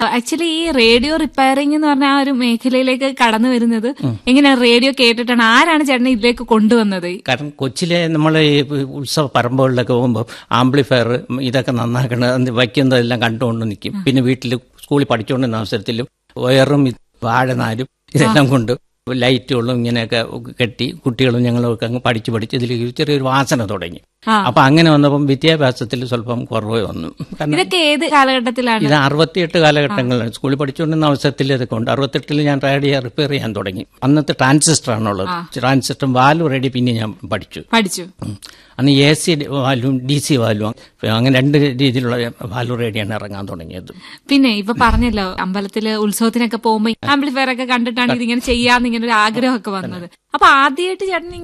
Actually ഈ radio repairing എന്ന് പറഞ്ഞ ആ ഒരു മേഖലയിലേക്ക് കടന്നു വരുന്നത് എങ്ങനെയാണ് റേഡിയോ കേട്ടിട്ടാണ് ആരാണ് ചേട്ടനെ ഇതിലേക്ക് കൊണ്ടുവന്നത് കാരണം കൊച്ചിലെ നമ്മൾ ഈ ഉത്സവ പറമ്പുകളിലൊക്കെ പോകുമ്പോൾ ആംപ്ലിഫയർ ഇതൊക്കെ നന്നാക്കണ അത് വയ്ക്കുന്നതെല്ലാം കണ്ടുകൊണ്ട് നിൽക്കും പിന്നെ വീട്ടിൽ സ്കൂളിൽ പഠിച്ചുകൊണ്ടിരുന്ന അവസരത്തിൽ വയറും ഇത് വാഴനാരും ഇതെല്ലാം കൊണ്ട് ലൈറ്റുകളും ഇങ്ങനെയൊക്കെ കെട്ടി കുട്ടികളും ഞങ്ങളും ഒക്കെ അങ്ങ് പഠിച്ച് പഠിച്ച് ഇതിൽ ചെറിയൊരു വാസന തുടങ്ങി ആ. അപ്പൊ അങ്ങനെ വന്നപ്പം വിദ്യാഭ്യാസത്തിൽ സ്വല്പം കുറവ് വന്നു കാരണം ഇതൊക്കെ ഏത് കാലഘട്ടത്തിലാണ് ഇത് അറുപത്തിയെട്ട് കാലഘട്ടങ്ങളിലാണ് സ്കൂളിൽ പഠിച്ചുകൊണ്ടിരുന്ന അവസരത്തിൽ ഇതൊക്കെ ഉണ്ട് അറുപത്തെട്ടിൽ ഞാൻ റേഡിയോ റിപ്പയർ ചെയ്യാൻ തുടങ്ങി അന്നത്തെ ട്രാൻസിസ്റ്റർ ആണുള്ളത് ട്രാൻസിസ്റ്ററും വാലും റേഡിയോ പിന്നെ ഞാൻ പഠിച്ചു പഠിച്ചു ഉം. അന്ന് എ സി വാലും ഡി സി വാലും അങ്ങനെ രണ്ട് രീതിയിലുള്ള വാലു റേഡിയാണ് ഇറങ്ങാൻ തുടങ്ങിയത് പിന്നെ ഇപ്പൊ പറഞ്ഞല്ലോ അമ്പലത്തില് ഉത്സവത്തിനൊക്കെ പോകുമ്പോ ആംപ്ലിഫയർ ഒക്കെ കണ്ടിട്ടാണ് ഇതിങ്ങനെ ചെയ്യാന്ന് ഇങ്ങനെ ഒരു ആഗ്രഹമൊക്കെ വന്നത് അപ്പൊ ആദ്യമായിട്ട് ചേട്ടൻ